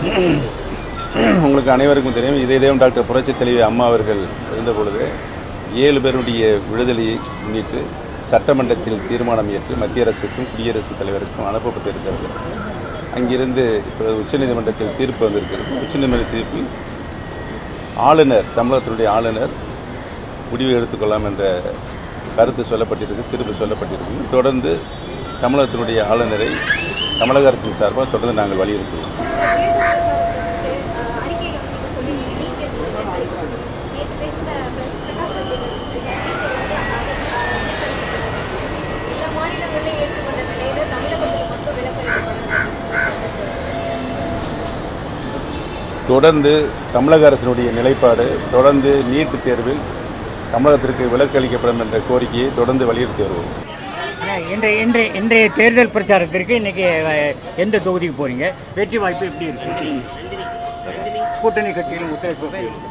உங்களுக்கு அனைவருக்கும் தெரியும் இதே தேவம் டாக்டர் புரட்சி தலைவி அம்மா அவர்கள் இருந்த பொழுது ஏழு பேருடைய விடுதலையை முன்னிட்டு சட்டமன்றத்தில் தீர்மானம் ஏற்று மத்திய அரசுக்கும் குடியரசுத் தலைவருக்கும் அனுப்பப்பட்டிருக்கிறது அங்கிருந்து இப்போது உச்சநீதிமன்றத்தில் தீர்ப்பு வந்திருக்கிறது உச்சநீதிமன்ற தீர்ப்பில் ஆளுநர் தமிழகத்தினுடைய ஆளுநர் முடிவு எடுத்துக்கொள்ளலாம் என்ற கருத்து சொல்லப்பட்டிருக்கு தீர்ப்பு சொல்லப்பட்டிருக்கு தொடர்ந்து தமிழகத்தினுடைய ஆளுநரை தமிழக அரசின் சார்பாக தொடர்ந்து நாங்கள் வலியுறுத்துவோம் அறிக்கையில் வந்து நீங்கள் சொல்லுவீங்க நீட் தேர்வு வந்து நேற்று பேசின பிரகாஷ் எல்லா மாநிலங்களிலும் ஏற்றுக்கொண்ட நிலையில தமிழகத்தில் மட்டும் விலக்களிக்கப்படாது தொடர்ந்து தமிழக அரசினுடைய நிலைப்பாடு தொடர்ந்து நீட் தேர்வில் தமிழகத்திற்கு விலக்கு அளிக்கப்படும் என்ற கோரிக்கையை தொடர்ந்து வலியுறுத்தி வருவோம் ஆனால் இன்றைய இன்றைய இன்றைய தேர்தல் பிரச்சாரத்திற்கு இன்னைக்கு அஹ், எந்த தொகுதிக்கு போறீங்க வெற்றி வாய்ப்பு எப்படி இருக்கு கூட்டணி கட்சிகளின் ஒத்துழைப்பு எப்படி இருக்கு?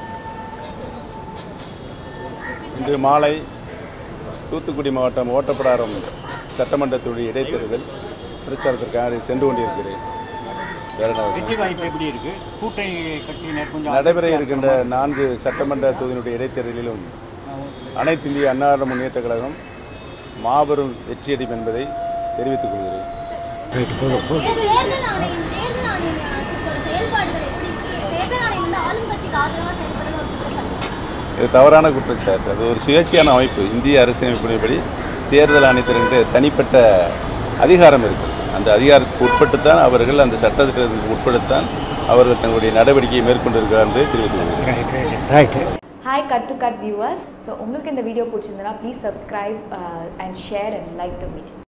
இன்று மாலை தூத்துக்குடி மாவட்டம் ஓட்டப்படாரம் சட்டமன்றத்துடைய இடைத்தேர்தல் பிரச்சாரத்திற்காக சென்று கொண்டிருக்கிறேன் வேற என்ன அவசியம்? வெற்றி வாய்ப்பு எப்படி இருக்கு கூட்டணி கட்சியினர் கொஞ்சம் நடைபெற இருக்கின்ற நான்கு சட்டமன்ற தொகுதியினுடைய இடைத்தேர்தலிலும் அனைத்து இந்திய அண்ணா திராவிட முன்னேற்ற கழகம் மாபெரும் வெற்றியடையும் என்பதை தெரிவித்துக் கொள்கிறேன் தேர்தல் ஆணையம் தேர்தல் ஆணையத்தோட செயல்பாடுகள் எப்படி இருக்கு தேர்தல் ஆணையம் வந்து ஆளும் கட்சிக்கு ஆதரவாக செயல்படுற ஒரு குற்றச்சாட்டு இது தவறான குற்றச்சாட்டு அது ஒரு சுயேட்சையான அமைப்பு இந்திய அரசியலமைப்பின்படி தேர்தல் ஆணையத்திற்கு தனிப்பட்ட அதிகாரம் இருக்குது அந்த அதிகாரத்துக்கு உட்பட்டுத்தான் அவர்கள் அந்த சட்டத்திட்டத்துக்கு உட்பட்டுத்தான் அவர்கள் தங்களுடைய நடவடிக்கையை மேற்கொண்டிருக்கிறார் என்று தெரிவித்துக் கொள்கிறேன் right hi cut to cut viewers so உங்களுக்கு இந்த வீடியோ பிடிச்சிருந்தனா please subscribe and share and like the video